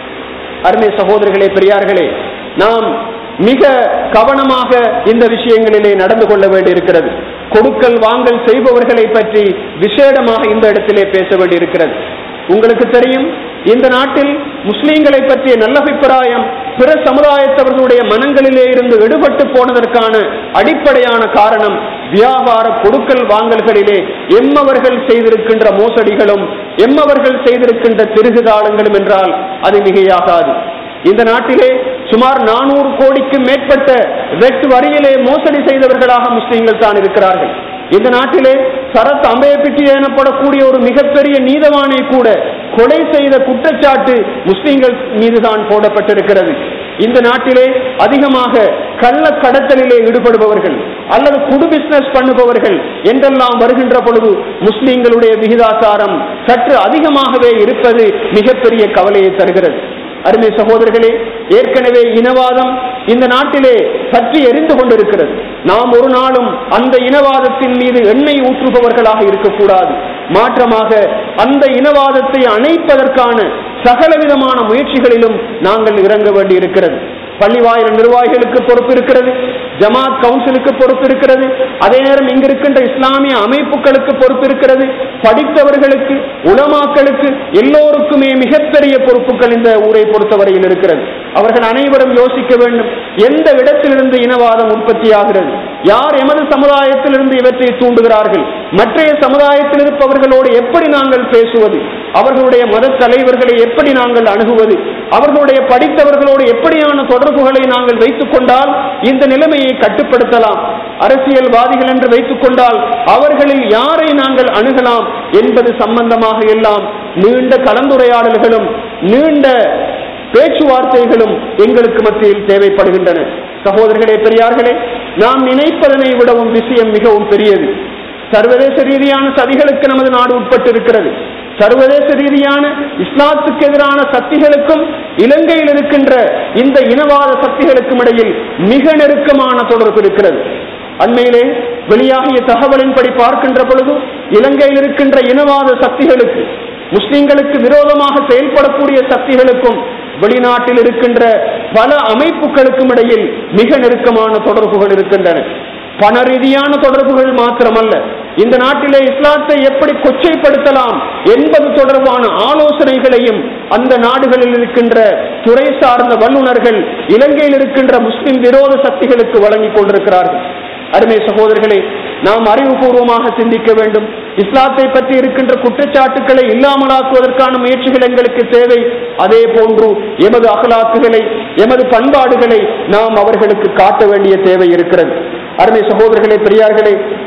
அருமை சகோதரர்களே பெரியார்களே நாம் மிக கவனமாக இந்த விஷயங்களிலே நடந்து கொள்ள வேண்டியிருக்கிறது கொடுக்கல் வாங்கல் செய்பவர்களை பற்றி விசேடமாக இந்த இடத்திலே பேச வேண்டியிருக்கிறது உங்களுக்கு தெரியும் இந்த நாட்டில் முஸ்லீம்களை பற்றிய நல்லபிப்பிராயம் பிற சமுதாயத்தவர்களுடைய மனங்களிலே இருந்து எடுபட்டு போனதற்கான அடிப்படையான காரணம் வியாபார கொடுக்கல் வாங்கல்களிலே எம்மவர்கள் செய்திருக்கின்ற மோசடிகளும் எம்மவர்கள் செய்திருக்கின்ற திருகுதாளங்களும் என்றால் அது மிகையாகாது இந்த நாட்டிலே சுமார் நானூறு கோடிக்கு மேற்பட்ட வெட்டு வரியிலே மோசடி செய்தவர்களாக முஸ்லீம்கள் தான் இருக்கிறார்கள் இந்த நாட்டிலே சரத் அம்பேபிட்டி எனப்படக்கூடிய ஒரு மிகப்பெரிய நீதவானை கூட கொலை செய்த குற்றச்சாட்டு முஸ்லீம்கள் மீதுதான் போடப்பட்டிருக்கிறது இந்த நாட்டிலே அதிகமாக கள்ள கடத்தலிலே ஈடுபடுபவர்கள் அல்லது குடு பிசினஸ் பண்ணுபவர்கள் என்றெல்லாம் வருகின்ற பொழுது முஸ்லீம்களுடைய விகிதாசாரம் சற்று அதிகமாகவே இருப்பது மிகப்பெரிய கவலையை தருகிறது அருமை சகோதரர்களே ஏற்கனவே இனவாதம் இந்த நாட்டிலே பற்றி எரிந்து கொண்டிருக்கிறது நாம் ஒரு நாளும் அந்த இனவாதத்தின் மீது எண்ணெய் ஊற்றுபவர்களாக இருக்கக்கூடாது மாற்றமாக அந்த இனவாதத்தை அணைப்பதற்கான சகலவிதமான முயற்சிகளிலும் நாங்கள் இறங்க வேண்டியிருக்கிறது பள்ளிவாயில் நிர்வாகிகளுக்கு பொறுப்பு இருக்கிறது ஜமாத் கவுன்சிலுக்கு பொறுப்பு இருக்கிறது அதே நேரம் இங்கு இருக்கின்ற இஸ்லாமிய அமைப்புகளுக்கு பொறுப்பு இருக்கிறது படித்தவர்களுக்கு உலமாக்களுக்கு எல்லோருக்குமே மிகப்பெரிய பொறுப்புகள் இந்த ஊரை பொறுத்தவரையில் இருக்கிறது அவர்கள் அனைவரும் யோசிக்க வேண்டும் எந்த இடத்திலிருந்து இனவாதம் உற்பத்தியாகிறது யார் எமது சமுதாயத்திலிருந்து இவற்றை தூண்டுகிறார்கள் மற்றைய சமுதாயத்தில் இருப்பவர்களோடு எப்படி நாங்கள் பேசுவது அவர்களுடைய மத தலைவர்களை எப்படி நாங்கள் அணுகுவது அவர்களுடைய படித்தவர்களோடு எப்படியான தொடர்புகளை நாங்கள் வைத்துக் கொண்டால் இந்த நிலைமையை கட்டுப்படுத்தலாம் அரசியல்வாதிகள் என்று வைத்துக் கொண்டால் அவர்களில் யாரை நாங்கள் அணுகலாம் என்பது சம்பந்தமாக எல்லாம் நீண்ட கலந்துரையாடல்களும் நீண்ட பேச்சுவார்த்தைகளும் எங்களுக்கு மத்தியில் தேவைப்படுகின்றன சகோதரர்களே பெரியார்களே நாம் நினைப்பதனை விடவும் விஷயம் மிகவும் பெரியது சர்வதேச ரீதியான சதிகளுக்கு நமது நாடு உட்பட்டு இருக்கிறது சர்வதேச ரீதியான இஸ்லாத்துக்கு எதிரான சக்திகளுக்கும் இலங்கையில் இருக்கின்ற இந்த இனவாத சக்திகளுக்கும் இடையில் மிக நெருக்கமான தொடர்பு இருக்கிறது அண்மையிலே வெளியாகிய தகவலின்படி பார்க்கின்ற பொழுது இலங்கையில் இருக்கின்ற இனவாத சக்திகளுக்கு முஸ்லிம்களுக்கு விரோதமாக செயல்படக்கூடிய சக்திகளுக்கும் வெளிநாட்டில் இருக்கின்ற பல அமைப்புகளுக்கும் இடையில் மிக நெருக்கமான தொடர்புகள் இருக்கின்றன பண ரீதியான தொடர்புகள் மாத்திரமல்ல இந்த நாட்டிலே இஸ்லாத்தை எப்படி கொச்சைப்படுத்தலாம் என்பது தொடர்பான ஆலோசனைகளையும் அந்த நாடுகளில் இருக்கின்ற துறை சார்ந்த வல்லுநர்கள் இலங்கையில் இருக்கின்ற முஸ்லிம் விரோத சக்திகளுக்கு வழங்கிக் கொண்டிருக்கிறார்கள் அருமை சகோதரர்களே நாம் அறிவுபூர்வமாக சிந்திக்க வேண்டும் இஸ்லாத்தை பற்றி இருக்கின்ற குற்றச்சாட்டுக்களை இல்லாமலாக்குவதற்கான முயற்சிகள் எங்களுக்கு தேவை அதே போன்று எமது அகலாக்குகளை எமது பண்பாடுகளை நாம் அவர்களுக்கு காட்ட வேண்டிய தேவை இருக்கிறது அருமை சகோதரர்களே பெரியார்களே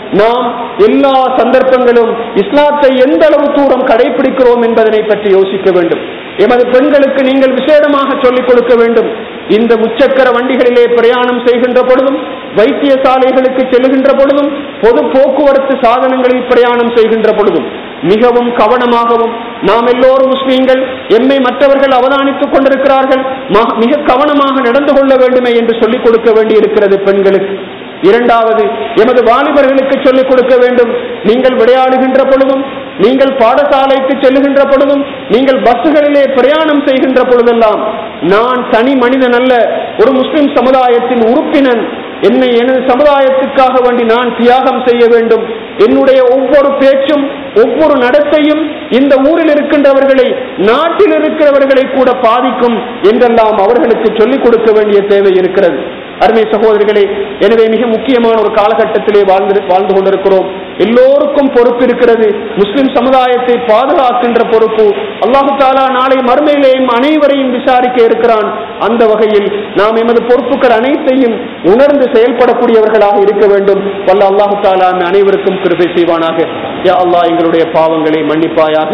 நாம் எல்லா சந்தர்ப்பங்களும் இஸ்லாத்தை எந்த அளவு தூரம் கடைபிடிக்கிறோம் என்பதனை பற்றி யோசிக்க வேண்டும் எமது பெண்களுக்கு நீங்கள் விசேடமாக சொல்லிக் கொடுக்க வேண்டும் இந்த முச்சக்கர வண்டிகளிலே பிரயாணம் செய்கின்ற பொழுதும் வைத்தியசாலைகளுக்கு செல்லுகின்ற பொழுதும் பொது போக்குவரத்து சாதனங்களில் பிரயாணம் செய்கின்ற பொழுதும் மிகவும் கவனமாகவும் நாம் எல்லோரும் முஸ்லீம்கள் எம்மை மற்றவர்கள் அவதானித்துக் கொண்டிருக்கிறார்கள் ம- மிக கவனமாக நடந்து கொள்ள வேண்டுமே என்று சொல்லிக் கொடுக்க வேண்டியிருக்கிறது பெண்களுக்கு இரண்டாவது எமது வாலிபர்களுக்கு சொல்லிக் கொடுக்க வேண்டும் நீங்கள் விளையாடுகின்ற பொழுதும் நீங்கள் பாடசாலைக்கு செல்லுகின்ற பொழுதும் நீங்கள் பஸ்ஸுகளிலே பிரயாணம் செய்கின்ற பொழுதெல்லாம் நான் தனி மனிதன் அல்ல ஒரு முஸ்லிம் சமுதாயத்தின் உறுப்பினன் என்னை எனது சமுதாயத்துக்காக வேண்டி நான் தியாகம் செய்ய வேண்டும் என்னுடைய ஒவ்வொரு பேச்சும் ஒவ்வொரு நடத்தையும் இந்த ஊரில் இருக்கின்றவர்களை நாட்டில் இருக்கிறவர்களை கூட பாதிக்கும் என்றெல்லாம் அவர்களுக்கு சொல்லிக் கொடுக்க வேண்டிய தேவை இருக்கிறது அருமை சகோதரிகளே எனவே மிக முக்கியமான ஒரு காலகட்டத்திலே வாழ்ந்து வாழ்ந்து கொண்டிருக்கிறோம் எல்லோருக்கும் பொறுப்பு இருக்கிறது முஸ்லிம் சமுதாயத்தை பாதுகாக்கின்ற பொறுப்பு அல்லாஹு தாலா நாளை மறுமையிலேயும் அனைவரையும் விசாரிக்க இருக்கிறான் அந்த வகையில் நாம் எமது பொறுப்புகள் அனைத்தையும் உணர்ந்து செயல்படக்கூடியவர்களாக இருக்க வேண்டும் வல்ல அல்லாஹு தாலா நம் அனைவருக்கும் கிருபை செய்வானாக யா அல்லாஹ் எங்களுடைய பாவங்களை மன்னிப்பாயாக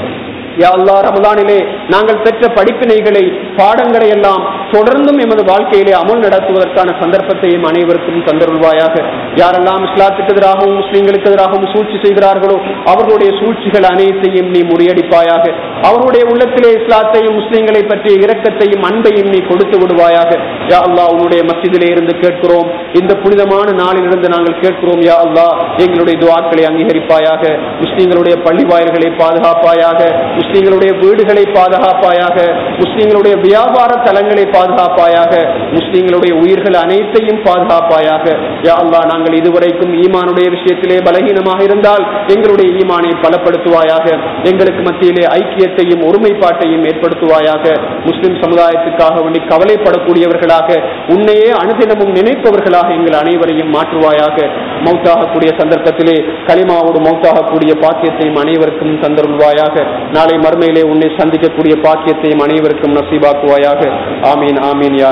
யா அல்லாஹ் ரமலானிலே நாங்கள் பெற்ற படிப்பினைகளை பாடங்களை எல்லாம் தொடர்ந்தும் எமது வாழ்க்கையிலே அமல் நடத்துவதற்கான சந்தர்ப்பத்தையும் அனைவருக்கும் தந்தருள்வாயாக யாரெல்லாம் இஸ்லாத்துக்கு எதிராகவும் முஸ்லீம்களுக்கு எதிராகவும் சூழ்ச்சி செய்கிறார்களோ அவர்களுடைய சூழ்ச்சிகள் அனைத்தையும் நீ முறியடிப்பாயாக அவர்களுடைய உள்ளத்திலே இஸ்லாத்தையும் முஸ்லீம்களை பற்றிய இரக்கத்தையும் அன்பையும் நீ கொடுத்து விடுவாயாக யா அல்லாஹ் உன்னுடைய மஸ்ஜிதிலே இருந்து கேட்கிறோம் இந்த புனிதமான நாளிலிருந்து நாங்கள் கேட்கிறோம் யா அல்லாஹ் எங்களுடைய துவாக்களை அங்கீகரிப்பாயாக முஸ்லீம்களுடைய பள்ளி வாயில்களை பாதுகாப்பாயாக முஸ்லீம்களுடைய வீடுகளை பாதுகாப்பாயாக முஸ்லீம்களுடைய வியாபார தலங்களை பாதுகாப்பாயாக முஸ்லீம்களுடைய உயிர்கள் அனைத்தையும் பாதுகாப்பாயாக யா அல்லாஹ் நாங்கள் இதுவரைக்கும் ஈமானுடைய விஷயத்திலே பலகீனமாக இருந்தால் எங்களுடைய ஈமானை பலப்படுத்துவாயாக எங்களுக்கு மத்தியிலே ஐக்கியத்தையும் ஒருமைப்பாட்டையும் ஏற்படுத்துவாயாக முஸ்லிம் சமுதாயத்துக்காக வேண்டி கவலைப்படக்கூடியவர்களாக உன்னையே அனுதினமும் நினைப்பவர்களாக எங்கள் அனைவரையும் மாற்றுவாயாக மௌத்தாகக்கூடிய சந்தர்ப்பத்திலே களிமாவோடு மௌத்தாகக்கூடிய பாக்கியத்தையும் அனைவருக்கும் தந்தருள்வாயாக நாளை மறுமையிலே உன்னை சந்திக்கக்கூடிய பாக்கியத்தையும் அனைவருக்கும் நசீபாக்குவாயாக ஆமீன் ஆமீன் யா